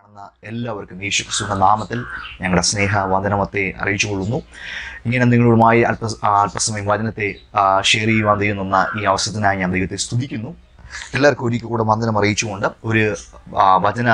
കാണുന്ന എല്ലാവർക്കും യേശു ക്രിസ്തുവിന്റെ നാമത്തിൽ ഞങ്ങളുടെ സ്നേഹ വന്ദനമത്തെ അറിയിച്ചുകൊള്ളുന്നു ഇങ്ങനെ നിങ്ങളുമായി അല്പ ആ, അല്പസമയം വചനത്തെ ആ, ഷെയർ ചെയ്യുവാൻ ചെയ്യുന്ന ഈ അവസരത്തിനായി ഞാൻ ദൈവത്തെ സ്തുതിക്കുന്നു എല്ലാവർക്കും ഒരിക്കൽ കൂടെ വന്ദനം അറിയിച്ചുകൊണ്ട് ഒരു ആ, വചന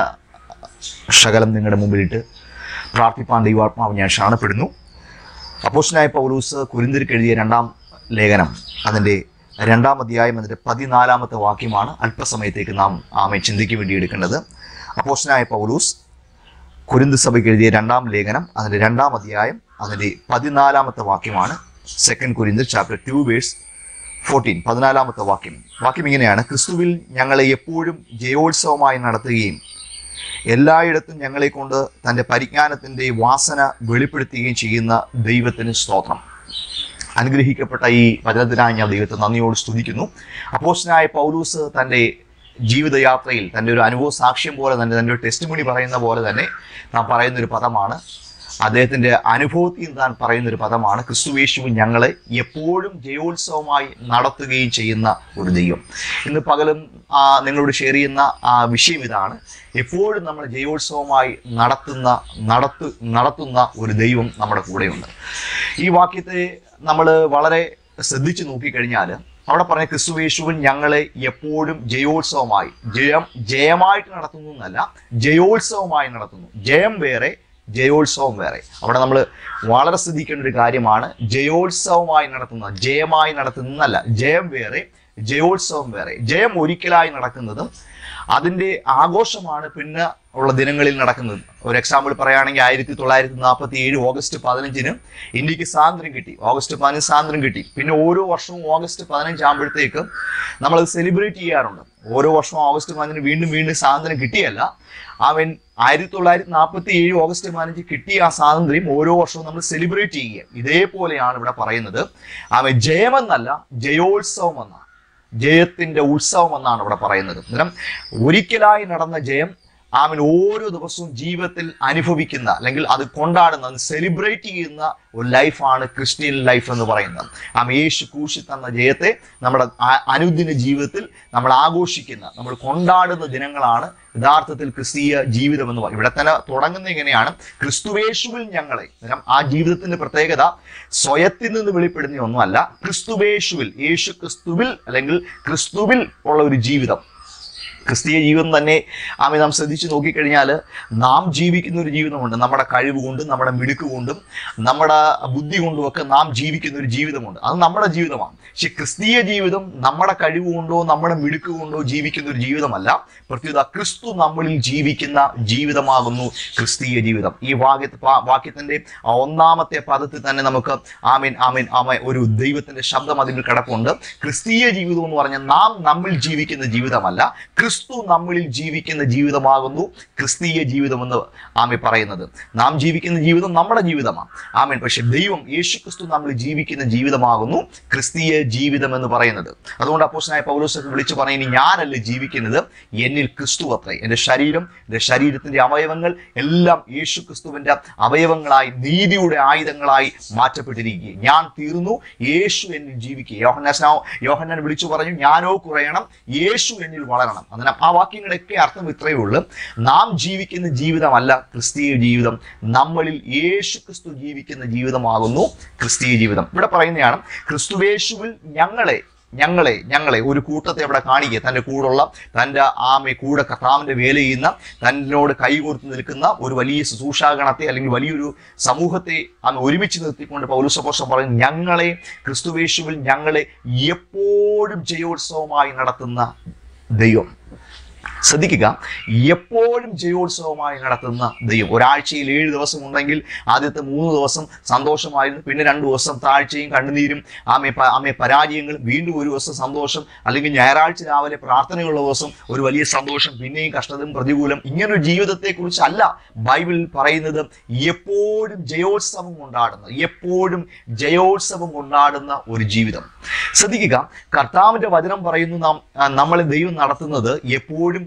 ശകലം നിങ്ങളുടെ മുമ്പിലിട്ട് പ്രാർത്ഥിപ്പാൻ ദൈവാത്മാവ് ഞാൻ ക്ഷാണപ്പെടുന്നു അപ്പോസ്റ്റനായ പൗലൂസ് കുരിന്തിരിക്ക് എഴുതിയ രണ്ടാം ലേഖനം അതിൻ്റെ രണ്ടാം അധ്യായം അതിൻ്റെ പതിനാലാമത്തെ വാക്യമാണ് അല്പസമയത്തേക്ക് നാം ആമെ ചിന്തയ്ക്ക് വേണ്ടി എടുക്കേണ്ടത് അപ്പോസ്റ്റനായ പൗലൂസ് കുരിന്ത് സഭയ്ക്ക് എഴുതിയ രണ്ടാം ലേഖനം അതിൻ്റെ രണ്ടാം അധ്യായം അതിൻ്റെ പതിനാലാമത്തെ വാക്യമാണ് second Corinth chapter two verse fourteen പതിനാലാമത്തെ വാക്യം വാക്യം ഇങ്ങനെയാണ് ക്രിസ്തുവിൽ ഞങ്ങളെ എപ്പോഴും ജയോത്സവമായി നടത്തുകയും എല്ലായിടത്തും ഞങ്ങളെ കൊണ്ട് തൻ്റെ പരിജ്ഞാനത്തിൻ്റെ വാസന വെളിപ്പെടുത്തുകയും ചെയ്യുന്ന ദൈവത്തിന് സ്തോത്രം അനുഗ്രഹിക്കപ്പെട്ട ഈ വചനത്തിനായി ഞാൻ ദൈവത്തെ നന്ദിയോട് സ്തുതിക്കുന്നു അപ്പോസ്റ്റനായ പൗലൂസ് തൻ്റെ ജീവിതയാത്രയിൽ തൻ്റെ ഒരു അനുഭവ സാക്ഷ്യം പോലെ തന്നെ തൻ്റെ ഒരു ടെസ്റ്റ് മണി പറയുന്ന പോലെ തന്നെ നാം പറയുന്ന ഒരു പദമാണ് അദ്ദേഹത്തിൻ്റെ അനുഭവത്തിൽ നിന്ന് താൻ പറയുന്ന ഒരു പദമാണ് ക്രിസ്തുവേശുവിൻ ഞങ്ങളെ എപ്പോഴും ജയോത്സവമായി നടത്തുകയും ചെയ്യുന്ന ഒരു ദൈവം ഇന്ന് പകലും ആ, നിങ്ങളോട് ഷെയർ ചെയ്യുന്ന ആ വിഷയം ഇതാണ് എപ്പോഴും നമ്മൾ ജയോത്സവമായി നടത്തുന്ന നടത്തു നടത്തുന്ന ഒരു ദൈവം നമ്മുടെ കൂടെയുണ്ട് ഈ വാക്യത്തെ നമ്മൾ വളരെ ശ്രദ്ധിച്ചു നോക്കിക്കഴിഞ്ഞാൽ അവിടെ പറഞ്ഞ ക്രിസ്തുവേശുവൻ ഞങ്ങളെ എപ്പോഴും ജയോത്സവമായി ജയം ജയമായിട്ട് നടത്തുന്നു എന്നല്ല ജയോത്സവമായി നടത്തുന്നു ജയം വേറെ ജയോത്സവം വേറെ അവിടെ നമ്മൾ വളരെ ശ്രദ്ധിക്കേണ്ട ഒരു കാര്യമാണ് ജയോത്സവമായി നടത്തുന്ന ജയമായി നടത്തുന്നതല്ല ജയം വേറെ ജയോത്സവം വേറെ ജയം ഒരിക്കലായി നടക്കുന്നതും അതിൻ്റെ ആഘോഷമാണ് പിന്നെ ഉള്ള ദിനങ്ങളിൽ നടക്കുന്നത് ഒരു എക്സാമ്പിൾ പറയുകയാണെങ്കിൽ ആയിരത്തി തൊള്ളായിരത്തി നാൽപ്പത്തി ഏഴ് ഓഗസ്റ്റ് പതിനഞ്ചിന് ഇന്ത്യക്ക് സ്വാതന്ത്ര്യം കിട്ടി ഓഗസ്റ്റ് പതിനഞ്ച് സ്വാതന്ത്ര്യം കിട്ടി പിന്നെ ഓരോ വർഷവും ഓഗസ്റ്റ് പതിനഞ്ച് ആകുമ്പോഴത്തേക്ക് നമ്മളത് സെലിബ്രേറ്റ് ചെയ്യാറുണ്ട് ഓരോ വർഷവും ഓഗസ്റ്റ് പതിനഞ്ചിന് വീണ്ടും വീണ്ടും സ്വാതന്ത്ര്യം കിട്ടിയല്ല അവൻ ആയിരത്തി തൊള്ളായിരത്തി നാൽപ്പത്തി ഏഴ് ഓഗസ്റ്റ് പതിനഞ്ച് കിട്ടിയ ആ സ്വാതന്ത്ര്യം ഓരോ വർഷവും നമ്മൾ സെലിബ്രേറ്റ് ചെയ്യുക ഇതേപോലെയാണ് ഇവിടെ പറയുന്നത് അവൻ ജയമെന്നല്ല ജയോത്സവം എന്നാണ് ജയത്തിന്റെ ഉത്സവം എന്നാണ് ഇവിടെ പറയുന്നത് അന്നേരം ഒരിക്കലായി നടന്ന ജയം ആമൻ ഓരോ ദിവസവും ജീവിതത്തിൽ അനുഭവിക്കുന്ന അല്ലെങ്കിൽ അത് കൊണ്ടാടുന്ന അത് സെലിബ്രേറ്റ് ചെയ്യുന്ന ഒരു ലൈഫാണ് ക്രിസ്ത്യൻ ലൈഫ് എന്ന് പറയുന്നത് ആമ യേശു ക്രൂശി തന്ന ജയത്തെ നമ്മുടെ ആ- അനുദിന ജീവിതത്തിൽ നമ്മൾ ആഘോഷിക്കുന്ന നമ്മൾ കൊണ്ടാടുന്ന ദിനങ്ങളാണ് യഥാർത്ഥത്തിൽ ക്രിസ്തീയ ജീവിതം എന്ന് പറയും ഇവിടെ തന്നെ തുടങ്ങുന്നത് എങ്ങനെയാണ് ക്രിസ്തുവേശുവിൽ ഞങ്ങളെ അന്നേരം ആ ജീവിതത്തിന്റെ പ്രത്യേകത സ്വയത്തിൽ നിന്ന് വെളിപ്പെടുന്ന ഒന്നുമല്ല ക്രിസ്തുവേശുവിൽ യേശു ക്രിസ്തുവിൽ അല്ലെങ്കിൽ ക്രിസ്തുവിൽ ഉള്ള ഒരു ജീവിതം ക്രിസ്തീയ ജീവിതം തന്നെ ആമി നാം ശ്രദ്ധിച്ചു നോക്കിക്കഴിഞ്ഞാൽ നാം ജീവിക്കുന്ന ഒരു ജീവിതമുണ്ട് നമ്മുടെ കഴിവ് കൊണ്ടും നമ്മുടെ മിടുക്ക് കൊണ്ടും നമ്മുടെ ബുദ്ധി കൊണ്ടും ഒക്കെ നാം ജീവിക്കുന്ന ഒരു ജീവിതമുണ്ട് അത് നമ്മുടെ ജീവിതമാണ് പക്ഷെ ക്രിസ്തീയ ജീവിതം നമ്മുടെ കഴിവ് കൊണ്ടോ നമ്മുടെ മിടുക്ക് കൊണ്ടോ ജീവിക്കുന്ന ഒരു ജീവിതമല്ല പ്രത്യേകത ക്രിസ്തു നമ്മളിൽ ജീവിക്കുന്ന ജീവിതമാകുന്നു ക്രിസ്തീയ ജീവിതം ഈ വാക്യ വാക്യത്തിന്റെ ആ ഒന്നാമത്തെ പദത്തിൽ തന്നെ നമുക്ക് ആമീൻ ആമീൻ ആമ ഒരു ദൈവത്തിന്റെ ശബ്ദം അതിൽ കിടപ്പുണ്ട് ക്രിസ്തീയ ജീവിതം എന്ന് പറഞ്ഞാൽ നാം നമ്മിൽ ജീവിക്കുന്ന ജീവിതമല്ല ക്രിസ്തു നമ്മളിൽ ജീവിക്കുന്ന ജീവിതമാകുന്നു ക്രിസ്തീയ ജീവിതം എന്ന് ആമി പറയുന്നത് നാം ജീവിക്കുന്ന ജീവിതം നമ്മുടെ ജീവിതമാണ് ആമീൻ പക്ഷെ ദൈവം യേശു ക്രിസ്തു നമ്മൾ ജീവിക്കുന്ന ജീവിതമാകുന്നു ക്രിസ്തീയ ജീവിതം എന്ന് പറയുന്നത് അതുകൊണ്ട് അപ്പോസനായ പൗലോസൊക്കെ വിളിച്ചു പറയുന്നത് ഞാനല്ല ജീവിക്കുന്നത് എന്നിൽ ക്രിസ്തു അത്രേ എൻ്റെ ശരീരം എൻ്റെ ശരീരത്തിന്റെ അവയവങ്ങൾ എല്ലാം യേശു ക്രിസ്തുവിന്റെ അവയവങ്ങളായി നീതിയുടെ ആയുധങ്ങളായി മാറ്റപ്പെട്ടിരിക്കുക ഞാൻ തീർന്നു യേശു എന്നിൽ ജീവിക്കുക യോഹന്നാസ്നാവ് യോഹന്നാൻ വിളിച്ചു പറഞ്ഞു ഞാനോ കുറയണം യേശു എന്നിൽ വളരണം അതിനാൽ ആ വാക്യങ്ങളുടെയൊക്കെ അർത്ഥം ഇത്രയേ ഉള്ളൂ നാം ജീവിക്കുന്ന ജീവിതമല്ല ക്രിസ്തീയ ജീവിതം നമ്മളിൽ യേശു ക്രിസ്തു ജീവിക്കുന്ന ജീവിതമാകുന്നു ക്രിസ്തീയ ജീവിതം ഇവിടെ പറയുന്നതാണ് ക്രിസ്തുവേശുവിൽ ഞങ്ങളെ ഞങ്ങളെ ഞങ്ങളെ ഒരു കൂട്ടത്തെ അവിടെ കാണിക്കുക തൻ്റെ കൂടെയുള്ള തൻ്റെ ആമെ കൂടെ കർത്താവിൻ്റെ വേല ചെയ്യുന്ന തന്നോട് കൈകോർത്ത് നിൽക്കുന്ന ഒരു വലിയ ശുശ്രൂഷാഗണത്തെ അല്ലെങ്കിൽ വലിയൊരു സമൂഹത്തെ അങ്ങ് ഒരുമിച്ച് നിർത്തിക്കൊണ്ട് പൗലുസപോഷം പറയും ഞങ്ങളെ ക്രിസ്തുവേശുവിൽ ഞങ്ങളെ എപ്പോഴും ജയോത്സവമായി നടത്തുന്ന ദൈവം ശ്രദ്ധിക്കുക എപ്പോഴും ജയോത്സവമായി നടത്തുന്ന ദൈവം ഒരാഴ്ചയിൽ ഏഴ് ദിവസം ഉണ്ടെങ്കിൽ ആദ്യത്തെ മൂന്ന് ദിവസം സന്തോഷമായിരുന്നു പിന്നെ രണ്ട് ദിവസം താഴ്ചയും കണ്ണുനീരും ആമെ പ- ആമെ പരാജയങ്ങൾ വീണ്ടും ഒരു ദിവസം സന്തോഷം അല്ലെങ്കിൽ ഞായറാഴ്ച രാവിലെ പ്രാർത്ഥനയുള്ള ദിവസം ഒരു വലിയ സന്തോഷം പിന്നെയും കഷ്ടതയും പ്രതികൂലം ഇങ്ങനൊരു ജീവിതത്തെക്കുറിച്ചല്ല ബൈബിളിൽ പറയുന്നത് എപ്പോഴും ജയോത്സവം കൊണ്ടാടുന്ന എപ്പോഴും ജയോത്സവം കൊണ്ടാടുന്ന ഒരു ജീവിതം ശ്രദ്ധിക്കുക കർത്താവിന്റെ വചനം പറയുന്നു നാം ആ, നമ്മളെ ദൈവം നടത്തുന്നത് എപ്പോഴും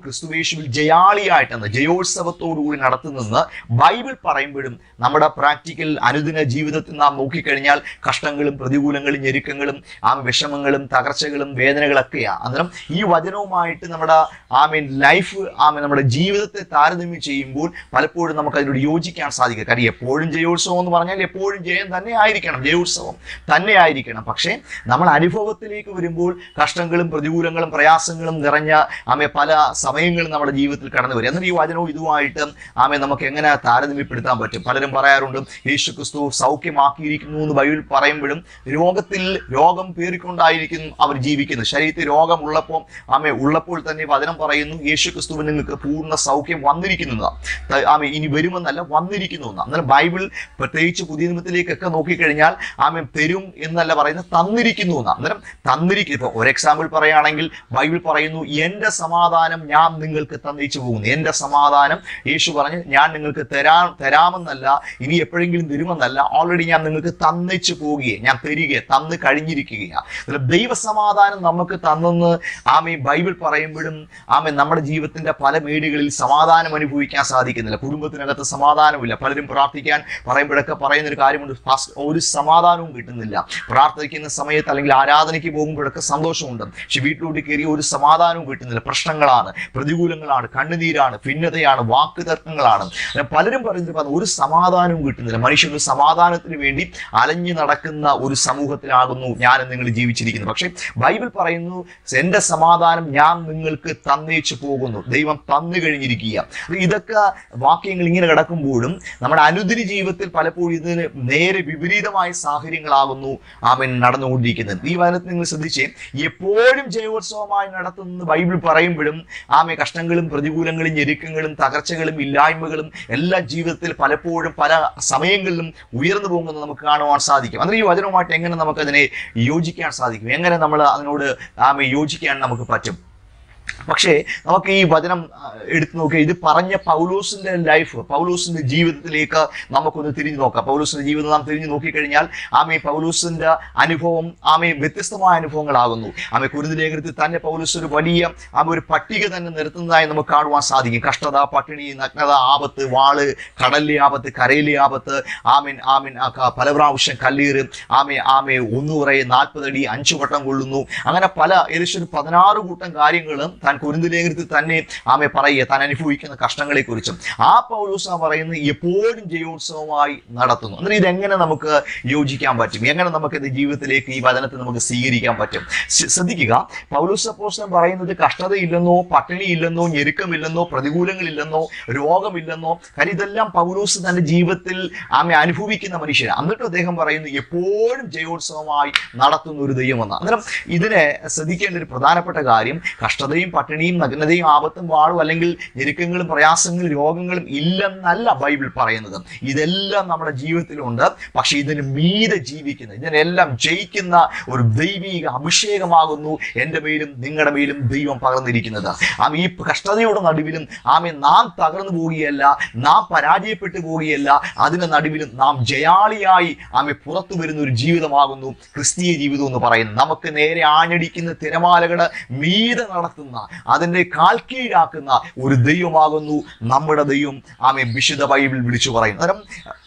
ക്രിസ്തുവേശുവിൽ ജയാളിയായിട്ടെന്ന് ജയോത്സവത്തോടുകൂടി നടത്തുന്നെന്ന് ബൈബിൾ പറയുമ്പോഴും നമ്മുടെ പ്രാക്ടിക്കൽ അനുദിന ജീവിതത്തിൽ നാം നോക്കിക്കഴിഞ്ഞാൽ കഷ്ടങ്ങളും പ്രതികൂലങ്ങളും ഞെരുക്കങ്ങളും ആ വിഷമങ്ങളും തകർച്ചകളും വേദനകളൊക്കെയാണ് അന്നേരം ഈ വചനവുമായിട്ട് നമ്മുടെ ആ മീൻ ലൈഫ് ആ മീൻ നമ്മുടെ ജീവിതത്തെ താരതമ്യം ചെയ്യുമ്പോൾ പലപ്പോഴും നമുക്ക് അതിനോട് യോജിക്കാൻ സാധിക്കും കാര്യം എപ്പോഴും ജയോത്സവം എന്ന് പറഞ്ഞാൽ എപ്പോഴും ജയം തന്നെ ആയിരിക്കണം ജയോത്സവം തന്നെ ആയിരിക്കണം പക്ഷേ നമ്മൾ അനുഭവത്തിലേക്ക് വരുമ്പോൾ കഷ്ടങ്ങളും പ്രതികൂലങ്ങളും പ്രയാസങ്ങളും നിറഞ്ഞ ആമെ പല സമയങ്ങളും നമ്മുടെ ജീവിതത്തിൽ കടന്നു വരും എന്നാൽ ഈ വചനവും ഇതുമായിട്ട് ആമെ നമുക്ക് എങ്ങനെ താരതമ്യപ്പെടുത്താൻ പറ്റും പലരും പറയാറുണ്ട് യേശു ക്രിസ്തു സൗഖ്യമാക്കിയിരിക്കുന്നു എന്ന് ബൈബിൾ പറയുമ്പോഴും രോഗത്തിൽ രോഗം പേറിക്കൊണ്ടായിരിക്കും അവർ ജീവിക്കുന്നത് ശരീരത്തിൽ രോഗമുള്ളപ്പോൾ ആമെ ഉള്ളപ്പോൾ തന്നെ വചനം പറയുന്നു യേശു ക്രിസ്തുവിന് നിങ്ങൾക്ക് പൂർണ്ണ സൗഖ്യം വന്നിരിക്കുന്നു ആമെ ഇനി വരുമെന്നല്ല വന്നിരിക്കുന്നു എന്ന് അന്നേരം ബൈബിൾ പ്രത്യേകിച്ച് പുതിയ നിയമത്തിലേക്കൊക്കെ നോക്കിക്കഴിഞ്ഞാൽ ആമെ തരും എന്നല്ല പറയുന്നത് തന്നിരിക്കുന്നു എന്ന് അന്നേരം തന്നിരിക്കുന്നു ഇപ്പൊ ഒരു എക്സാമ്പിൾ പറയുകയാണെങ്കിൽ ബൈബിൾ പറയുന്നു എന്റെ സമാധാനം ഞാൻ നിങ്ങൾക്ക് തന്നിച്ചു പോകുന്നു എന്റെ സമാധാനം യേശു പറഞ്ഞു ഞാൻ നിങ്ങൾക്ക് തരാ തരാമെന്നല്ല ഇനി എപ്പോഴെങ്കിലും തരുമെന്നല്ല ഓൾറെഡി ഞാൻ നിങ്ങൾക്ക് തന്നിച്ചു പോവുകയെ ഞാൻ തരികയെ തന്ന് കഴിഞ്ഞിരിക്കുകയാണ് അതിൽ ദൈവസമാധാനം നമുക്ക് തന്നെന്ന് ആമെ ബൈബിൾ പറയുമ്പോഴും ആമെ നമ്മുടെ ജീവിതത്തിന്റെ പല മേടുകളിൽ സമാധാനം അനുഭവിക്കാൻ സാധിക്കുന്നില്ല കുടുംബത്തിനകത്ത് സമാധാനമില്ല പലരും പ്രാർത്ഥിക്കാൻ പറയുമ്പോഴൊക്കെ പറയുന്ന ഒരു കാര്യമുണ്ട് ഫാസ്റ്റ് ഒരു സമാധാനവും കിട്ടുന്നില്ല പ്രാർത്ഥിക്കുന്ന സമയത്ത് അല്ലെങ്കിൽ ആരാധനയ്ക്ക് പോകുമ്പോഴൊക്കെ സന്തോഷമുണ്ട് പക്ഷെ വീട്ടിലോട്ട് കയറി ഒരു സമാധാനവും കിട്ടുന്നില്ല പ്രശ്നങ്ങളാണ് പ്രതികൂലങ്ങളാണ് കണ്ണുനീരാണ് ഭിന്നതയാണ് വാക്ക് തർക്കങ്ങളാണ് അങ്ങനെ പലരും പറയുന്നത് പറഞ്ഞു, ഒരു സമാധാനവും കിട്ടുന്നില്ല മനുഷ്യർ ഒരു സമാധാനത്തിന് വേണ്ടി അലഞ്ഞു നടക്കുന്ന ഒരു സമൂഹത്തിലാകുന്നു ഞാൻ നിങ്ങൾ ജീവിച്ചിരിക്കുന്നത് പക്ഷേ ബൈബിൾ പറയുന്നു എന്റെ സമാധാനം ഞാൻ നിങ്ങൾക്ക് തന്നേച്ചു പോകുന്നു ദൈവം തന്നു കഴിഞ്ഞിരിക്കുക അപ്പൊ ഇതൊക്കെ വാക്യങ്ങൾ ഇങ്ങനെ കിടക്കുമ്പോഴും നമ്മുടെ അനുദിന ജീവിതത്തിൽ പലപ്പോഴും ഇതിന് നേരെ വിപരീതമായ സാഹചര്യങ്ങളാകുന്നു അവൻ നടന്നുകൊണ്ടിരിക്കുന്നത് ഈ വചനത്തിൽ നിങ്ങൾ ശ്രദ്ധിച്ചേ എപ്പോഴും ജയോത്സവമായി നടത്തുന്ന ബൈബിൾ പറയുമ്പോഴും ആമെ കഷ്ടങ്ങളും പ്രതികൂലങ്ങളും ഞെരുക്കങ്ങളും തകർച്ചകളും ഇല്ലായ്മകളും എല്ലാ ജീവിതത്തിൽ പലപ്പോഴും പല സമയങ്ങളിലും ഉയർന്നു പോകുന്നത് നമുക്ക് കാണുവാൻ സാധിക്കും അന്നേരം ഈ വചനവുമായിട്ട് എങ്ങനെ നമുക്കതിനെ യോജിക്കാൻ സാധിക്കും എങ്ങനെ നമ്മൾ അതിനോട് ആമെ യോജിക്കാൻ നമുക്ക് പറ്റും പക്ഷേ നമുക്ക് ഈ വചനം ആ, എടുത്തു നോക്കുക ഇത് പറഞ്ഞ പൗലോസിന്റെ ലൈഫ് പൗലോസിന്റെ ജീവിതത്തിലേക്ക് നമുക്കൊന്ന് തിരിഞ്ഞു നോക്കാം പൗലോസിന്റെ ജീവിതം നാം തിരിഞ്ഞു നോക്കിക്കഴിഞ്ഞാൽ ആമെ പൗലോസിന്റെ അനുഭവം ആമെ വ്യത്യസ്തമായ അനുഭവങ്ങളാകുന്നു ആമെ കുരുതി ലേഖനത്തിൽ തന്നെ പൗലോസ് ഒരു വലിയ ആമെ ഒരു പട്ടിക തന്നെ നിരത്തുന്നതായി നമുക്ക് കാണുവാൻ സാധിക്കും കഷ്ടത പട്ടിണി നഗ്നത ആപത്ത് വാള് കടലിലെ ആപത്ത് കരയിലെ ആപത്ത് ആമീൻ ആമീൻ ആ ക- പല പ്രാവശ്യം കല്ലീറ് ആമെ ആമെ ഒന്നുപറയെ നാൽപ്പതടി അഞ്ചു വട്ടം കൊള്ളുന്നു അങ്ങനെ പല ഏകദേശം ഒരു പതിനാറ് കൂട്ടം കാര്യങ്ങളും താൻ കുരുന്ത് ലേഖനത്തിൽ തന്നെ ആമെ പറയുക താൻ അനുഭവിക്കുന്ന കഷ്ടങ്ങളെ കുറിച്ചും ആ പൗലോസ പറയുന്നത് എപ്പോഴും ജയോത്സവമായി നടത്തുന്നു അന്നേരം ഇതെങ്ങനെ നമുക്ക് യോജിക്കാൻ പറ്റും എങ്ങനെ നമുക്ക് ഇത് ജീവിതത്തിലേക്ക് ഈ വചനത്തെ നമുക്ക് സ്വീകരിക്കാൻ പറ്റും ശ്ര- ശ്രദ്ധിക്കുക പൗലോസ് അപ്പോസ്തലൻ പറയുന്നത് കഷ്ടതയില്ലെന്നോ പട്ടിണിയില്ലെന്നോ ഞെരുക്കമില്ലെന്നോ പ്രതികൂലങ്ങളില്ലെന്നോ രോഗമില്ലെന്നോ കാര്യം ഇതെല്ലാം പൗലോസ് തന്റെ ജീവിതത്തിൽ ആമെ അനുഭവിക്കുന്ന മനുഷ്യരാണ് എന്നിട്ട് അദ്ദേഹം പറയുന്നു എപ്പോഴും ജയോത്സവമായി നടത്തുന്ന ഒരു ദൈവമെന്ന് അന്നേരം ഇതിനെ ശ്രദ്ധിക്കേണ്ട ഒരു പ്രധാനപ്പെട്ട കാര്യം കഷ്ടതയും പട്ടിണിയും നഗ്നതയും ആപത്തും വാളും അല്ലെങ്കിൽ ഞെരുക്കങ്ങളും പ്രയാസങ്ങളും രോഗങ്ങളും ഇല്ലെന്നല്ല ബൈബിൾ പറയുന്നത് ഇതെല്ലാം നമ്മുടെ ജീവിതത്തിലുണ്ട് പക്ഷെ ഇതിന് മീതെ ജീവിക്കുന്ന ഇതിനെല്ലാം ജയിക്കുന്ന ഒരു ദൈവിക അഭിഷേകമാകുന്നു എൻ്റെ മേലും നിങ്ങളുടെ മേലും ദൈവം പകർന്നിരിക്കുന്നത് ആമ ഈ കഷ്ടതയുടെ നടുവിലും ആമെ നാം തകർന്നു പോവുകയല്ല നാം പരാജയപ്പെട്ടു പോവുകയല്ല അതിന്റെ നടുവിലും നാം ജയാളിയായി ആമെ പുറത്തു വരുന്ന ഒരു ജീവിതമാകുന്നു ക്രിസ്തീയ ജീവിതം എന്ന് പറയുന്നത് നമുക്ക് നേരെ ആഞ്ഞടിക്കുന്ന തിരമാലകളുടെ മീതെ നടത്തുന്ന അതിന്റെ കാൽക്കീഴാക്കുന്ന ഒരു ദൈവമാകുന്നു നമ്മുടെ ദൈവം ആമെ വിശുദ്ധ ബൈബിൾ വിളിച്ചു പറയുന്നു അന്നേരം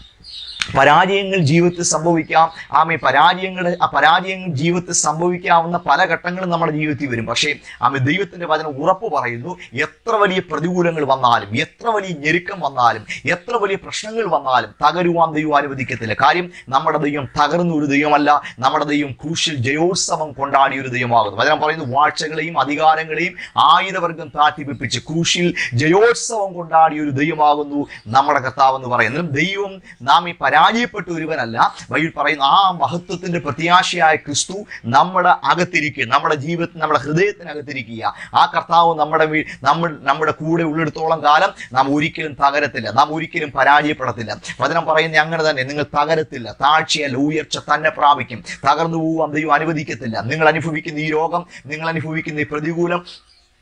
പരാജയങ്ങൾ ജീവിതത്തിൽ സംഭവിക്കാം ആമെ പരാജയങ്ങൾ ആ പരാജയങ്ങൾ ജീവിതത്തിൽ സംഭവിക്കാവുന്ന പല ഘട്ടങ്ങളും നമ്മുടെ ജീവിതത്തിൽ വരും പക്ഷേ ആമെ ദൈവത്തിന്റെ വചനം ഉറപ്പ് പറയുന്നു എത്ര വലിയ പ്രതികൂലങ്ങൾ വന്നാലും എത്ര വലിയ ഞെരുക്കം വന്നാലും എത്ര വലിയ പ്രശ്നങ്ങൾ വന്നാലും തകരുവാൻ ദൈവം അനുവദിക്കത്തില്ല കാര്യം നമ്മുടെ ദൈവം തകർന്ന ഒരു ദൈവമല്ല നമ്മുടെ ദൈവം ക്രൂശിൽ ജയോത്സവം കൊണ്ടാടിയ ഒരു ദൈവമാകുന്നു വചനം പറയുന്നു വാഴ്ചകളെയും അധികാരങ്ങളെയും ആയുധവർഗം താട്ടിപ്പിപ്പിച്ച് ക്രൂശിൽ ജയോത്സവം കൊണ്ടാടിയ ഒരു ദൈവമാകുന്നു നമ്മുടെ കർത്താവ് എന്ന് പറയുന്നത് ദൈവം നാം ഈ പരാജയപ്പെട്ട ഒരുവനല്ല ബൈബിൾ പറയുന്ന ആ മഹത്വത്തിന്റെ പ്രത്യാശയായ ക്രിസ്തു നമ്മുടെ അകത്തിരിക്കുക നമ്മുടെ ജീവിതത്തിൽ നമ്മുടെ ഹൃദയത്തിനകത്തിരിക്കുക ആ കർത്താവ് നമ്മുടെ വീ- നമ്മൾ നമ്മുടെ കൂടെ ഉള്ളിടത്തോളം കാലം നാം ഒരിക്കലും തകരത്തില്ല നാം ഒരിക്കലും പരാജയപ്പെടത്തില്ല വചനം പറയുന്ന അങ്ങനെ തന്നെ നിങ്ങൾ തകരത്തില്ല താഴ്ചയല്ല ഉയർച്ച തന്നെ പ്രാപിക്കും തകർന്നു പോകാൻ ദൈവം അനുവദിക്കത്തില്ല നിങ്ങൾ അനുഭവിക്കുന്ന ഈ രോഗം നിങ്ങൾ അനുഭവിക്കുന്ന ഈ പ്രതികൂലം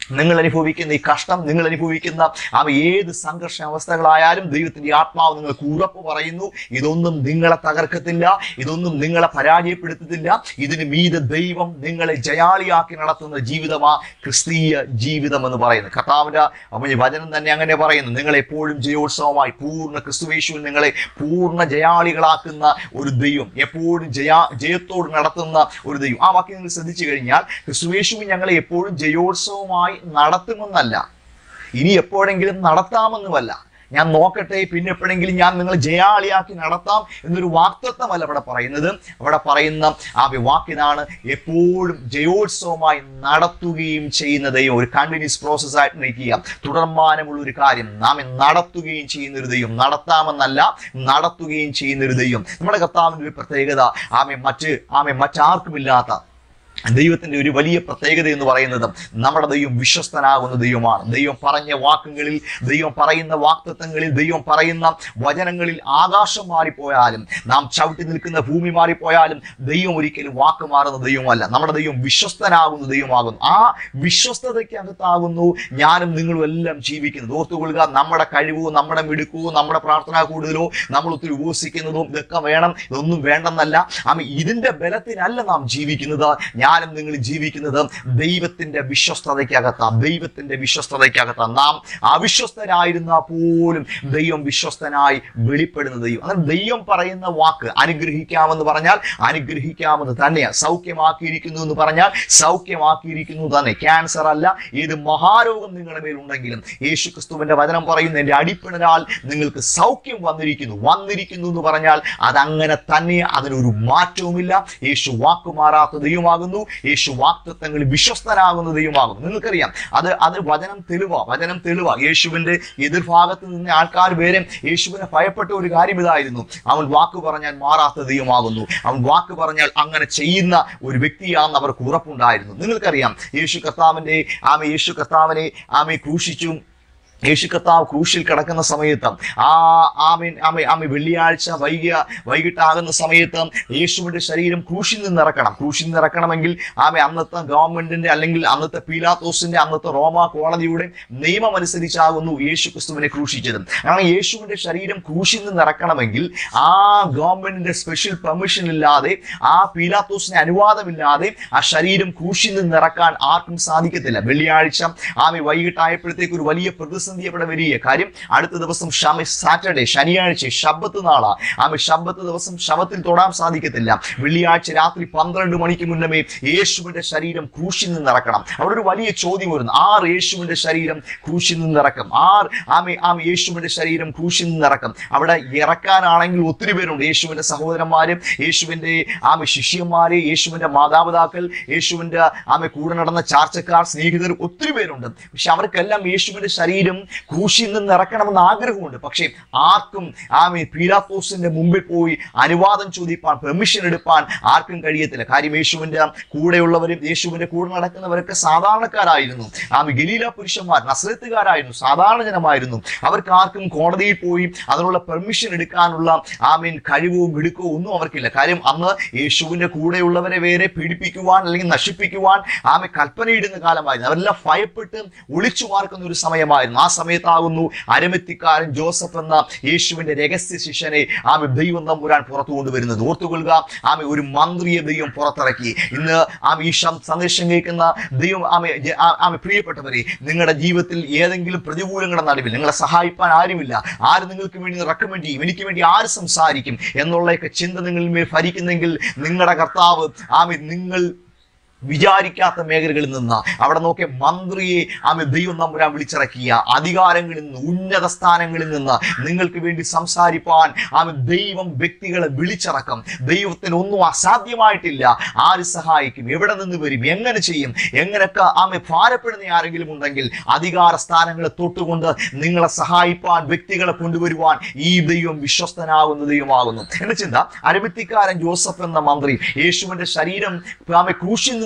നിങ്ങൾ അനുഭവിക്കുന്ന ഈ കഷ്ടം നിങ്ങൾ അനുഭവിക്കുന്ന അവ ഏത് സംഘർഷ അവസ്ഥകളായാലും ദൈവത്തിന്റെ ആത്മാവ് നിങ്ങൾക്ക് ഉറപ്പ് പറയുന്നു ഇതൊന്നും നിങ്ങളെ തകർക്കത്തില്ല ഇതൊന്നും നിങ്ങളെ പരാജയപ്പെടുത്തത്തില്ല ഇതിന് മീതെ ദൈവം നിങ്ങളെ ജയാളിയാക്കി നടത്തുന്ന ജീവിതമാ ക്രിസ്തീയ ജീവിതം എന്ന് പറയുന്നത് കർത്താവിന്റെ അമ്മ ഈ വചനം തന്നെ അങ്ങനെ പറയുന്നു നിങ്ങൾ എപ്പോഴും ജയോത്സവമായി പൂർണ്ണ ക്രിസ്തുവേശുവിൽ നിങ്ങളെ പൂർണ്ണ ജയാളികളാക്കുന്ന ഒരു ദൈവം എപ്പോഴും ജയാ ജയത്തോട് നടത്തുന്ന ഒരു ദൈവം ആ വാക്യം നിങ്ങൾ ശ്രദ്ധിച്ചു കഴിഞ്ഞാൽ ക്രിസ്തുവേശുവിൻ ഞങ്ങളെ എപ്പോഴും ജയോത്സവമായി നടത്തുമെന്നല്ല ഇനി എപ്പോഴെങ്കിലും നടത്താമെന്നുമല്ല ഞാൻ നോക്കട്ടെ പിന്നെ എപ്പോഴെങ്കിലും ഞാൻ നിങ്ങളെ ജയാളിയാക്കി നടത്താം എന്നൊരു വാക്തത്വമല്ല ഇവിടെ പറയുന്നത് അവിടെ പറയുന്ന ആ വാക്കിനാണ് എപ്പോഴും ജയോത്സവമായി നടത്തുകയും ചെയ്യുന്ന ദൈവം ഒരു കണ്ടിന്യൂസ് പ്രോസസ് ആയിട്ട് നിൽക്കുക തുടർമാനമുള്ള ഒരു കാര്യം നാം നടത്തുകയും ചെയ്യുന്ന ഒരു ദൈവം നടത്താമെന്നല്ല നടത്തുകയും ചെയ്യുന്ന ഒരു ദൈവം നമ്മുടെ കർത്താവിൻ്റെ ഒരു പ്രത്യേകത ആമെ മറ്റ് ആമെ മറ്റാർക്കുമില്ലാത്ത ദൈവത്തിന്റെ ഒരു വലിയ പ്രത്യേകത എന്ന് പറയുന്നത് നമ്മുടെ ദൈവം വിശ്വസ്തനാകുന്ന ദൈവമാണ് ദൈവം പറഞ്ഞ വാക്കുകളിൽ ദൈവം പറയുന്ന വാക്തത്വങ്ങളിൽ ദൈവം പറയുന്ന വചനങ്ങളിൽ ആകാശം മാറിപ്പോയാലും നാം ചവിട്ടി നിൽക്കുന്ന ഭൂമി മാറിപ്പോയാലും ദൈവം ഒരിക്കലും വാക്ക് മാറുന്ന ദൈവമല്ല നമ്മുടെ ദൈവം വിശ്വസ്തനാകുന്ന ദൈവമാകുന്നു ആ വിശ്വസ്തതയ്ക്കകത്താകുന്നു ഞാനും നിങ്ങളും എല്ലാം ജീവിക്കുന്നത് ഓർത്തുകൊള്ളുക നമ്മുടെ കഴിവോ നമ്മുടെ മിടുക്കോ നമ്മുടെ പ്രാർത്ഥനാ കൂടുതലോ നമ്മൾ ഒത്തിരി ഉപസിക്കുന്നതോ ഇതൊക്കെ വേണം ഇതൊന്നും വേണ്ടെന്നല്ല ആമ ഇതിന്റെ ബലത്തിനല്ല നാം ജീവിക്കുന്നത് ഞാനും നിങ്ങൾ ജീവിക്കുന്നത് ദൈവത്തിന്റെ വിശ്വസ്തതയ്ക്കകത്താ ദൈവത്തിന്റെ വിശ്വസ്തതയ്ക്കകത്താ നാം അവിശ്വസ്തരായിരുന്ന പോലും ദൈവം വിശ്വസ്തനായി വെളിപ്പെടുന്ന ദൈവം അങ്ങനെ ദൈവം പറയുന്ന വാക്ക് അനുഗ്രഹിക്കാമെന്ന് പറഞ്ഞാൽ അനുഗ്രഹിക്കാമെന്ന് തന്നെയാ സൗഖ്യമാക്കിയിരിക്കുന്നു എന്ന് പറഞ്ഞാൽ സൗഖ്യമാക്കിയിരിക്കുന്നു തന്നെ ക്യാൻസർ അല്ല ഏത് മഹാരോഗം നിങ്ങളുടെ മേൽ ഉണ്ടെങ്കിലും യേശു ക്രിസ്തുവിന്റെ വചനം പറയുന്ന എന്റെ അടിപ്പിണരാൽ നിങ്ങൾക്ക് സൗഖ്യം വന്നിരിക്കുന്നു വന്നിരിക്കുന്നു എന്ന് പറഞ്ഞാൽ അതങ്ങനെ തന്നെ അതിനൊരു മാറ്റവുമില്ല യേശു വാക്കുമാറാത്ത ദൈവമാകുന്നു യേശു വാക്തത്വങ്ങളിൽ വിശ്വസ്തനാകുന്ന ദൈവമാകുന്നു നിങ്ങൾക്കറിയാം അത് അത് വചനം തെളിവ വചനം തെളിവ യേശുവിന്റെ എതിർഭാഗത്ത് നിന്ന് ആൾക്കാർ വേറെ യേശുവിനെ ഭയപ്പെട്ട ഒരു കാര്യം ഇതായിരുന്നു അവൻ വാക്ക് പറഞ്ഞാൽ മാറാത്ത ദൈവമാകുന്നു അവൻ വാക്ക് പറഞ്ഞാൽ അങ്ങനെ ചെയ്യുന്ന ഒരു വ്യക്തിയാണെന്ന് അവർക്ക് ഉറപ്പുണ്ടായിരുന്നു നിങ്ങൾക്കറിയാം യേശു കർത്താവിന്റെ ആമ യേശു കർത്താവിനെ ആമെ ക്രൂശിച്ചു യേശു കർത്താവ് ക്രൂശിൽ കിടക്കുന്ന സമയത്ത് ആ ആമീൻ ആമേ ആമേ വെള്ളിയാഴ്ച വൈകിയ വൈകിട്ടാകുന്ന സമയത്ത് യേശുവിന്റെ ശരീരം ക്രൂശിൽ നിന്ന് ഇറക്കണം ക്രൂശിൽ നിന്ന് ഇറക്കണമെങ്കിൽ ആമേ അന്നത്തെ ഗവൺമെന്റിന്റെ അല്ലെങ്കിൽ അന്നത്തെ പീലാത്തോസിന്റെ അന്നത്തെ റോമ കോടതിയുടെ നിയമം അനുസരിച്ചാകുന്നു യേശു ക്രിസ്തുവിനെ ക്രൂശിച്ചത് കാരണം യേശുവിന്റെ ശരീരം ക്രൂശിൽ നിന്ന് ഇറക്കണമെങ്കിൽ ആ ഗവൺമെന്റിന്റെ സ്പെഷ്യൽ പെർമിഷൻ ഇല്ലാതെ ആ പീലാത്തോസിന് അനുവാദമില്ലാതെ ആ ശരീരം ക്രൂശിൽ നിന്ന് ഇറക്കാൻ ആർക്കും സാധിക്കത്തില്ല വെള്ളിയാഴ്ച ആമേ വൈകിട്ടായപ്പോഴത്തേക്ക് ഒരു വലിയ പ്രതിസന്ധി അവിടെ വരിക കാര്യം അടുത്ത ദിവസം ഷമ സാറ്റർഡേ ശനിയാഴ്ച ശബ്ബത്ത് നാളാ ആമേ ശബ്ബത്ത് ദിവസം ശവത്തിൽ തൊടാൻ സാധിക്കത്തില്ല വെള്ളിയാഴ്ച രാത്രി പന്ത്രണ്ട് മണിക്ക് മുന്നമേ യേശുവിന്റെ ശരീരം ക്രൂശിൽ നിന്ന് ഇറക്കണം അവിടെ ഒരു വലിയ ചോദ്യം വരുന്നു ആർ യേശുവിന്റെ ശരീരം ക്രൂശിൽ നിന്ന് ഇറക്കും ആർ ആമേ ആമേ യേശുവിന്റെ ശരീരം ക്രൂശിൽ നിന്ന് ഇറക്കും അവിടെ ഇറക്കാനാണെങ്കിൽ ഒത്തിരി പേരുണ്ട് യേശുവിന്റെ സഹോദരന്മാരും യേശുവിന്റെ ആമെ ശിഷ്യന്മാര് യേശുവിന്റെ മാതാപിതാക്കൾ യേശുവിന്റെ ആമെ കൂടെ നടന്ന ചാർച്ചക്കാർ സ്നേഹിതർ ഒത്തിരി പേരുണ്ട് പക്ഷെ അവർക്കെല്ലാം യേശുവിന്റെ ശരീരം ക്രൂശിൽ നിന്ന് ഇറക്കണമെന്ന് ആഗ്രഹമുണ്ട് പക്ഷേ ആർക്കും ആമെ പീലാത്തോസിന്റെ മുമ്പിൽ പോയി അനുവാദം ചോദിപ്പാൻ പെർമിഷൻ എടുപ്പാൻ ആർക്കും കഴിയത്തില്ല കാര്യം യേശുവിന്റെ കൂടെയുള്ളവരും യേശുവിന്റെ കൂടെ നടക്കുന്നവരൊക്കെ സാധാരണക്കാരായിരുന്നു ആമെ ഗലീല പുരുഷന്മാർ നസ്രത്തുകാരായിരുന്നു സാധാരണ ജനമായിരുന്നു അവർക്ക് ആർക്കും കോടതിയിൽ പോയി അതിനുള്ള പെർമിഷൻ എടുക്കാനുള്ള ആമീൻ കഴിവോ മിടുക്കോ ഒന്നും അവർക്കില്ല കാര്യം അന്ന് യേശുവിന്റെ കൂടെയുള്ളവരെ വേറെ പീഡിപ്പിക്കുവാൻ അല്ലെങ്കിൽ നശിപ്പിക്കുവാൻ ആമെ കൽപ്പനയിടുന്ന കാലമായിരുന്നു അവരെല്ലാം ഭയപ്പെട്ട് ഒളിച്ചു മാർക്കുന്ന ഒരു സമയമായിരുന്നു ആ സമയത്താകുന്നു അരമെത്തിക്കാരൻ ജോസഫ് എന്ന യേശുവിന്റെ രഹസ്യ ശിഷ്യനെ ആമെ ദൈവം തമ്പുരാൻ പുറത്തു കൊണ്ടുവരുന്നത് ഓർത്തുകൊള്ളുക ആമെ ഒരു മന്ത്രിയെ ദൈവം പുറത്തിറക്കി ഇന്ന് ആമെ ഈ ശം- സന്ദേശം കേൾക്കുന്ന ദൈവം ആമെ ജ- ആ- ആമെ പ്രിയപ്പെട്ടവരെ നിങ്ങളുടെ ജീവിതത്തിൽ ഏതെങ്കിലും പ്രതികൂലങ്ങളുടെ നടുവിൽ നിങ്ങളെ സഹായിപ്പാൻ ആരുമില്ല ആര് നിങ്ങൾക്ക് വേണ്ടി റെക്കമെൻഡ് ചെയ്യും എനിക്ക് വേണ്ടി ആര് സംസാരിക്കും എന്നുള്ളതൊക്കെ ചിന്ത നിങ്ങളിൽ മേൽ ഭരിക്കുന്നെങ്കിൽ നിങ്ങളുടെ കർത്താവ് ആമെ നിങ്ങൾ വിചാരിക്കാത്ത മേഖലകളിൽ നിന്ന് അവിടെ നോക്കിയ മന്ത്രിയെ ആമെ ദൈവം നമ്പുരാൻ വിളിച്ചിറക്കിയ അധികാരങ്ങളിൽ നിന്ന് ഉന്നത സ്ഥാനങ്ങളിൽ നിന്ന് നിങ്ങൾക്ക് വേണ്ടി സംസാരിപ്പാൻ ആമെ ദൈവം വ്യക്തികളെ വിളിച്ചിറക്കും ദൈവത്തിന് ഒന്നും അസാധ്യമായിട്ടില്ല ആര് സഹായിക്കും എവിടെ നിന്ന് വരും എങ്ങനെ ചെയ്യും എങ്ങനെയൊക്കെ ആമെ ഭാരപ്പെടുന്ന ആരെങ്കിലും ഉണ്ടെങ്കിൽ അധികാര സ്ഥാനങ്ങളെ തൊട്ടുകൊണ്ട് നിങ്ങളെ സഹായിപ്പാൻ വ്യക്തികളെ കൊണ്ടുവരുവാൻ ഈ ദൈവം വിശ്വസ്തനാകുന്ന ദൈവമാകുന്നു എന്റെ ചിന്ത അരമിത്തിക്കാരൻ ജോസഫ് എന്ന മന്ത്രി യേശുവിന്റെ ശരീരം ആമെ ക്രൂശിൽ നിന്ന്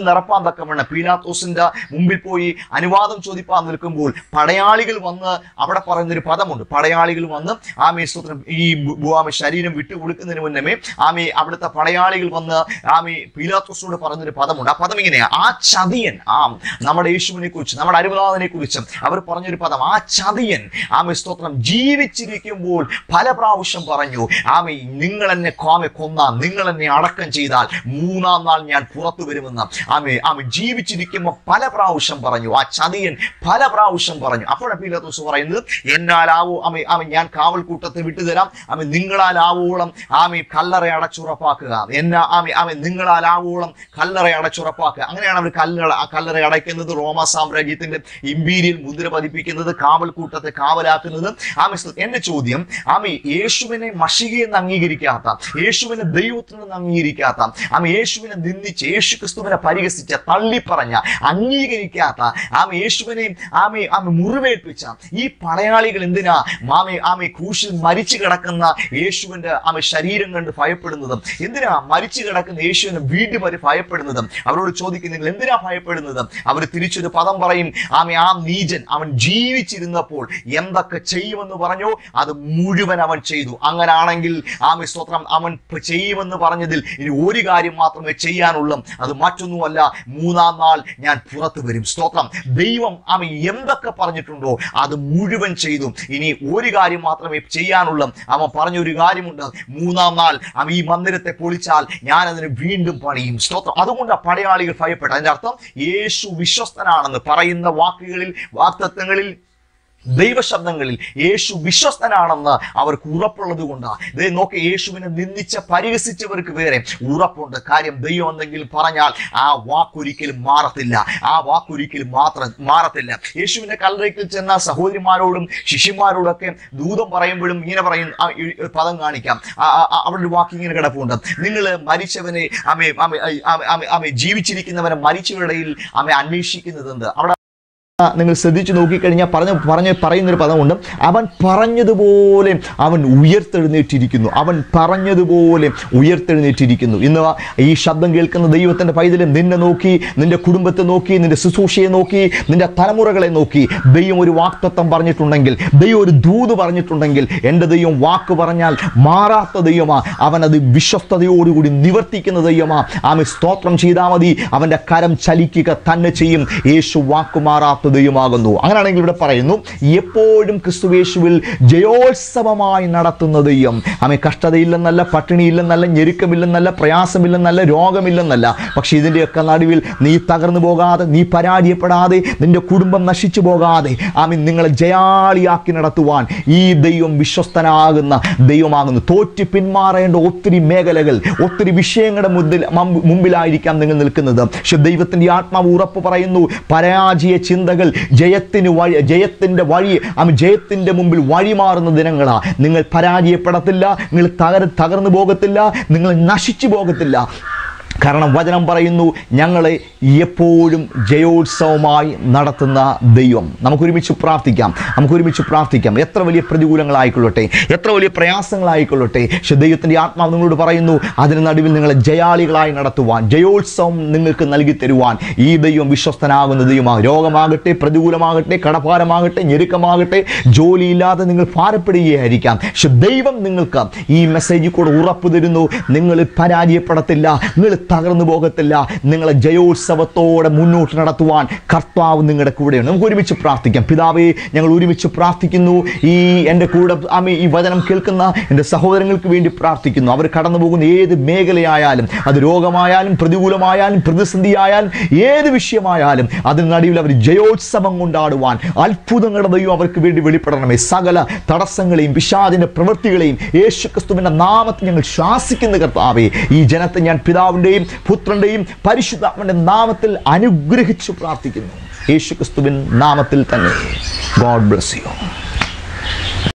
നിറപ്പാൻ തക്കവണ്ണം പീലാത്തോസിന്റെ മുമ്പിൽ പോയി അനുവാദം ചോദിപ്പാൻ നിൽക്കുമ്പോൾ പടയാളികൾ വന്ന് അവിടെ പറയുന്നൊരു പദമുണ്ട് പടയാളികൾ വന്ന് ആമേ സ്തോത്രം ഈ ബു- ബു- ആമേ ശരീരം വിട്ടു കൊടുക്കുന്നതിന് മുന്നമേ ആമേ അവിടുത്തെ പടയാളികൾ വന്ന് ആമേ പീലാത്തോസിനോട് പറഞ്ഞൊരു പദമുണ്ട് ആ പദം ഇങ്ങനെയാ ആ ചതിയൻ ആ നമ്മുടെ യേശുവിനെ കുറിച്ച് നമ്മുടെ അരുമനാഥനെ കുറിച്ചും അവർ പറഞ്ഞൊരു പദം ആ ചതിയൻ ആമേ സ്തോത്രം ജീവിച്ചിരിക്കുമ്പോൾ പല പ്രാവശ്യം പറഞ്ഞു ആമേ നിങ്ങൾ എന്നെ കോമെ കൊന്നാൽ നിങ്ങൾ എന്നെ അടക്കം ചെയ്താൽ മൂന്നാം നാൾ ഞാൻ പുറത്തു വരുമെന്ന് ആമേ ആമേ ജീവിച്ചിരിക്കുമ്പോൾ പല പ്രാവശ്യം പറഞ്ഞു ആ ചതിയൻ പല പ്രാവശ്യം പറഞ്ഞു അപ്പോഴാണ് പീലാത്തോസ് പറയുന്നത് എന്നാലാവോ ആമേ ആമേ ഞാൻ കാവൽ കൂട്ടത്തെ വിട്ടുതരാം ആമേ നിങ്ങളാലാവോളം ആമേ കല്ലറ അടച്ചുറപ്പാക്കുക എന്നാ ആമേ ആമേ നിങ്ങളാലാവോളം കല്ലറ അടച്ചുറപ്പാക്കുക അങ്ങനെയാണ് അവർ കല്ലറ ആ കല്ലറ അടയ്ക്കുന്നത് റോമ സാമ്രാജ്യത്തിന്റെ ഇമ്പീരിയൽ മുദ്ര പതിപ്പിക്കുന്നത് കാവൽ കൂട്ടത്തെ കാവലാക്കുന്നത് ആമേ സ്ത- എന്റെ ചോദ്യം ആമേ യേശുവിനെ മഷികയെന്ന് അംഗീകരിക്കാത്ത യേശുവിനെ ദൈവത്തിനെന്ന് അംഗീകരിക്കാത്ത ആമേ യേശുവിനെ നിന്ദിച്ച് യേശു ക്രിസ്തുവിനെ പരിഹസിച്ച തള്ളിപ്പറഞ്ഞ അംഗീകരിക്കാത്ത ആമേ യേശുവിനെയും ആമേ ആമേ മുറിവേൽപ്പിച്ച ഈ പടയാളികൾ എന്തിനാ മാമേ ആമേ ക്രൂശിൽ മരിച്ചു കിടക്കുന്ന യേശുവിന്റെ ആമേ ശരീരം കണ്ട് ഭയപ്പെടുന്നതും എന്തിനാ മരിച്ചു കിടക്കുന്ന യേശുവിനെ വീണ്ടും അവർ ഭയപ്പെടുന്നതും അവരോട് ചോദിക്കും നിങ്ങൾ എന്തിനാ ഭയപ്പെടുന്നത് അവർ തിരിച്ചൊരു പദം പറയും ആമേ ആ നീചൻ അവൻ ജീവിച്ചിരുന്നപ്പോൾ എന്തൊക്കെ ചെയ്യുമെന്ന് പറഞ്ഞോ അത് മുഴുവൻ അവൻ ചെയ്തു അങ്ങനാണെങ്കിൽ ആമേ സ്തോത്രം അവൻ പ- ചെയ്യുമെന്ന് പറഞ്ഞതിൽ ഇനി ഒരു കാര്യം മാത്രമേ ചെയ്യാനുള്ളൂ അത് മറ്റൊന്നുമല്ല മൂന്നാം നാൾ ഞാൻ പുറത്തു വരും സ്തോത്രം ദൈവം അവൻ എന്തൊക്കെ പറഞ്ഞിട്ടുണ്ടോ അത് മുഴുവൻ ചെയ്തു ഇനി ഒരു കാര്യം മാത്രമേ ചെയ്യാനുള്ളൂ അവൻ പറഞ്ഞൊരു കാര്യമുണ്ട് മൂന്നാം നാൾ അവൻ ഈ മന്ദിരത്തെ പൊളിച്ചാൽ ഞാൻ അതിന് വീണ്ടും പണിയും സ്തോത്രം അതുകൊണ്ട് ആ പടയാളികൾ ഭയപ്പെട്ടു അതിന്റെ അർത്ഥം യേശു വിശ്വസ്തനാണെന്ന് പറയുന്ന വാക്കുകളിൽ വാക്തത്വങ്ങളിൽ ദൈവശബ്ദങ്ങളിൽ യേശു വിശ്വസ്തനാണെന്ന് അവർക്ക് ഉറപ്പുള്ളത് കൊണ്ടാണ് ദേ നോക്കി യേശുവിനെ നിന്ദിച്ച പരിഹസിച്ചവർക്ക് വേറെ ഉറപ്പുണ്ട് കാര്യം ദൈവം എന്തെങ്കിലും പറഞ്ഞാൽ ആ വാക്കൊരിക്കലും മാറത്തില്ല ആ വാക്കൊരിക്കലും മാത്ര മാറത്തില്ല യേശുവിന്റെ കല്ലറയ്ക്കിൽ ചെന്ന സഹോദരിമാരോടും ശിഷ്യന്മാരോടൊക്കെ ദൂതം പറയുമ്പോഴും ഇങ്ങനെ പറയും ആ, ഈ പദം കാണിക്കാം ആ, ആ, ആ, അവിടെ ഒരു വാക്ക് ഇങ്ങനെ കിടപ്പുണ്ട് നിങ്ങൾ മരിച്ചവനെ അമേ അമേ അമേ അമേ ജീവിച്ചിരിക്കുന്നവനെ മരിച്ചവരുടെ ഇടയിൽ അമേ അന്വേഷിക്കുന്നത് എന്ത് അവിടെ നിങ്ങൾ ശ്രദ്ധിച്ചു നോക്കിക്കഴിഞ്ഞാൽ പറഞ്ഞ പറഞ്ഞ് പറയുന്നൊരു പദമുണ്ട് അവൻ പറഞ്ഞതുപോലെ അവൻ ഉയർത്തെഴുന്നേറ്റിരിക്കുന്നു അവൻ പറഞ്ഞതുപോലെ ഉയർത്തെഴുന്നേറ്റിരിക്കുന്നു ഇന്ന് ഈ ശബ്ദം കേൾക്കുന്ന ദൈവത്തിൻ്റെ പൈതലെ നിന്നെ നോക്കി നിന്റെ കുടുംബത്തെ നോക്കി നിന്റെ ശുശ്രൂഷയെ നോക്കി നിന്റെ തലമുറകളെ നോക്കി ദൈവം ഒരു വാക്തത്വം പറഞ്ഞിട്ടുണ്ടെങ്കിൽ ദൈവം ഒരു ദൂത് പറഞ്ഞിട്ടുണ്ടെങ്കിൽ എൻ്റെ ദൈവം വാക്ക് പറഞ്ഞാൽ മാറാത്ത ദൈവമാ അവൻ അത് വിശ്വസ്തയോടുകൂടി നിവർത്തിക്കുന്ന ദൈവമാ ആമെ സ്തോത്രം ചെയ്താൽ മതി അവൻ്റെ കരം ചലിക്കുക തന്നെ ചെയ്യും യേശു വാക്ക് മാറാത്ത ദൈവമാകുന്നു അങ്ങനെയാണെങ്കിൽ ഇവിടെ പറയുന്നു എപ്പോഴും ക്രിസ്തുവേശുവിൽ ജയോത്സവമായി നടത്തുന്ന ദൈവം ആമെ കഷ്ടതയില്ലെന്നല്ല പട്ടിണിയില്ലെന്നല്ല ഞെരുക്കമില്ലെന്നല്ല പ്രയാസമില്ലെന്നല്ല രോഗമില്ലെന്നല്ല പക്ഷെ ഇതിൻ്റെയൊക്കെ നടുവിൽ നീ തകർന്നു പോകാതെ നീ പരാജയപ്പെടാതെ നിന്റെ കുടുംബം നശിച്ചു പോകാതെ ആമി നിങ്ങളെ ജയാളിയാക്കി നടത്തുവാൻ ഈ ദൈവം വിശ്വസ്തനാകുന്ന ദൈവമാകുന്നു തോറ്റ് പിന്മാറേണ്ട ഒത്തിരി മേഖലകൾ ഒത്തിരി വിഷയങ്ങളുടെ മുന്നിൽ മമ്പ് മുമ്പിലായിരിക്കാം നിങ്ങൾ നിൽക്കുന്നത് പക്ഷെ ദൈവത്തിൻ്റെ ആത്മാവ് ഉറപ്പ് പറയുന്നു പരാജയ ചിന്തകൾ ജയത്തിന് വഴി ജയത്തിൻ്റെ വഴി ആമി ജയത്തിൻ്റെ മുമ്പിൽ വഴിമാറുന്ന ദിനങ്ങളാ നിങ്ങൾ പരാജയപ്പെടത്തില്ല നിങ്ങൾ തകർ തകർന്നു പോകത്തില്ല നിങ്ങൾ നശിച്ചു പോകത്തില്ല കാരണം വചനം പറയുന്നു ഞങ്ങളെ എപ്പോഴും ജയോത്സവമായി നടത്തുന്ന ദൈവം നമുക്കൊരുമിച്ച് പ്രാർത്ഥിക്കാം നമുക്കൊരുമിച്ച് പ്രാർത്ഥിക്കാം എത്ര വലിയ പ്രതികൂലങ്ങളായിക്കൊള്ളട്ടെ എത്ര വലിയ പ്രയാസങ്ങളായിക്കൊള്ളട്ടെ പക്ഷെ ദൈവത്തിൻ്റെ ആത്മാവ് നിങ്ങളോട് പറയുന്നു അതിന് നടുവിൽ നിങ്ങളെ ജയാളികളായി നടത്തുവാൻ ജയോത്സവം നിങ്ങൾക്ക് നൽകി തരുവാൻ ഈ ദൈവം വിശ്വസ്തനാകുന്ന ദൈവമാണ് രോഗമാകട്ടെ പ്രതികൂലമാകട്ടെ കടഭാരമാകട്ടെ ഞെരുക്കമാകട്ടെ ജോലിയില്ലാതെ നിങ്ങൾ ഭാരപ്പെടുകയായിരിക്കാം പക്ഷെ ദൈവം നിങ്ങൾക്ക് ഈ മെസ്സേജിൽ കൂടെ ഉറപ്പ് തരുന്നു നിങ്ങൾ പരാജയപ്പെടത്തില്ല നിങ്ങൾ തകർന്നു പോകത്തില്ല നിങ്ങളെ ജയോത്സവത്തോടെ മുന്നോട്ട് നടത്തുവാൻ കർത്താവ് നിങ്ങളുടെ കൂടെയാണ് നമുക്ക് ഒരുമിച്ച് പ്രാർത്ഥിക്കാം പിതാവേ ഞങ്ങൾ ഒരുമിച്ച് പ്രാർത്ഥിക്കുന്നു ഈ എൻ്റെ കൂടെ ആമി ഈ വചനം കേൾക്കുന്ന എൻ്റെ സഹോദരങ്ങൾക്ക് വേണ്ടി പ്രാർത്ഥിക്കുന്നു അവർ കടന്നു പോകുന്ന ഏത് മേഖലയായാലും അത് രോഗമായാലും പ്രതികൂലമായാലും പ്രതിസന്ധിയായാലും ഏത് വിഷയമായാലും അതിന് നടുവിൽ അവർ ജയോത്സവം കൊണ്ടാടുവാൻ അത്ഭുതങ്ങളുടെ ദൈവം അവർക്ക് വേണ്ടി വെളിപ്പെടണമേ സകല തടസ്സങ്ങളെയും പിശാദിൻ്റെ പ്രവൃത്തികളെയും യേശു ക്രിസ്തുവിൻ്റെ നാമത്തിൽ ഞങ്ങൾ ശ്വാസിക്കുന്ന കർത്താവേ ഈ ജനത്തെ ഞാൻ പിതാവിൻ്റെയും പുത്രൻ്റെയും പരിശുദ്ധാത്മൻ്റെ നാമത്തിൽ അനുഗ്രഹിച്ചു പ്രാർത്ഥിക്കുന്നു യേശു ക്രിസ്തുവിൻ നാമത്തിൽ തന്നെ ഗോഡ് ബ്ലസ് യു